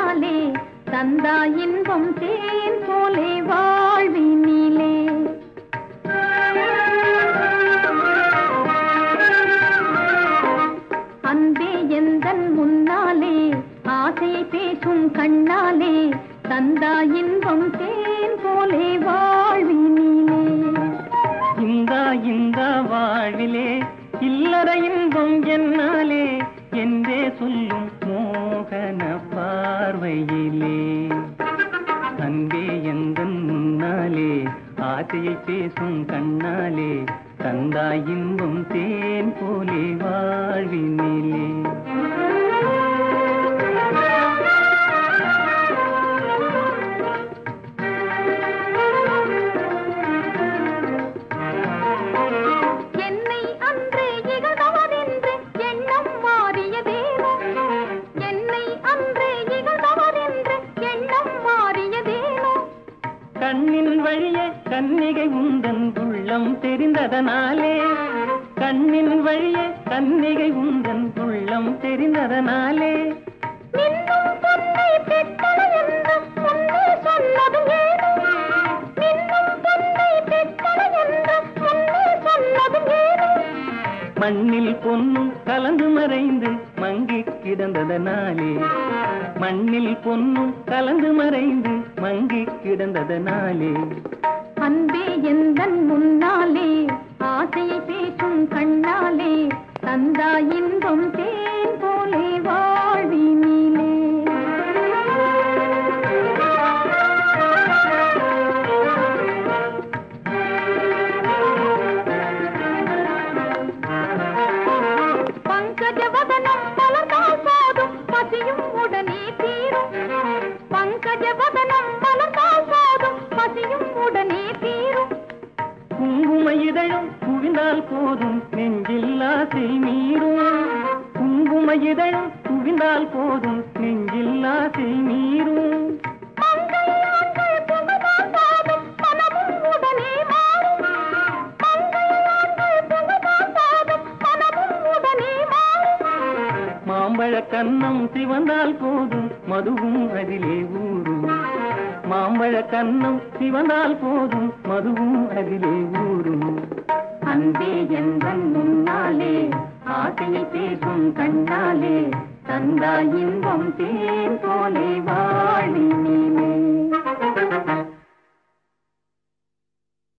கண்ணாலே தந்தா இன்பம் தேன் போலே வாழ்வினிலே அன்பே எந்தன் முன்னாலே ஆசையை பேசும் கண்ணாலே தந்தா இன்பம் தேன் போலே வாழ்வினிலே இந்த இந்த வாழ்விலே இல்லற இன்பம் என்னாலே என்றே சொல்லும் மோகன பார்வையிலே அன்பே எந்தன் முன்னாலே ஆசையை பேசும் கண்ணாலே தந்தாய் இன்பம் தேன் போலே வாழ்வினிலே என்னை அன்று இகழ்ந்தவரென்று எண்ணம் மாறியதேனோ என்னை அன்று இகழ்ந்தவரென்று எண்ணம் மாறியதேனோ கண்ணின் வழியே கன்னிகை உந்தன் உள்ளம் தெரிந்ததனாலே கண்ணின் வழியே கன்னிகை உந்தன் உள்ளம் தெரிந்ததனாலே நின்னும் பொன்னை பெற்றன என்று முன்னே சொன்னதும் ஏனோ நின்னும் பொன்னை பெற்றன என்று முன்னே சொன்னதும் ஏனோ மண்ணில் பொன்னும் கலந்து மறைந்து மங்கி கிடந்ததனாலே மண்ணில் பொன்னும் கலந்து மறைந்து மங்கி கிடந்ததனாலே அன்பே எந்தன் முன்னாலே ஆசையை பேசும் கண்ணாலே தந்தா இன்பம் தேன் போலே வாழ்வினிலே பங்கஜவதனம் மலர்ந்தால் போதும் பசியும் உடனே தீரும் பங்கஜவதனம் மலர்ந்தால் போதும் பசியும் உடனே தீரும் குங்கும இதழும் குவிந்தால் போதும் நெஞ்சில் ஆசை மீறும் குங்கும இதழும் குவிந்தால் போதும் நெஞ்சில் ஆசை மீறும் மங்கையார்கள் புகுந்தால் போதும் மனமும் உடனே மாறும் மங்கையார்கள் புகுந்தால் போதும் மனமும் உடனே மாறும் மாம்பழ கன்னம் சிவந்தால் போதும் மதுவும் அதிலே ஊறும் மாம்பழ கன்னம் சிவந்தால் போதும் மதுவும் அதிலே ஊறும் அன்பே எந்தன் முன்னாலே ஆசையை பேசும் கண்ணாலே தந்தா இன்பம் தேன் போலே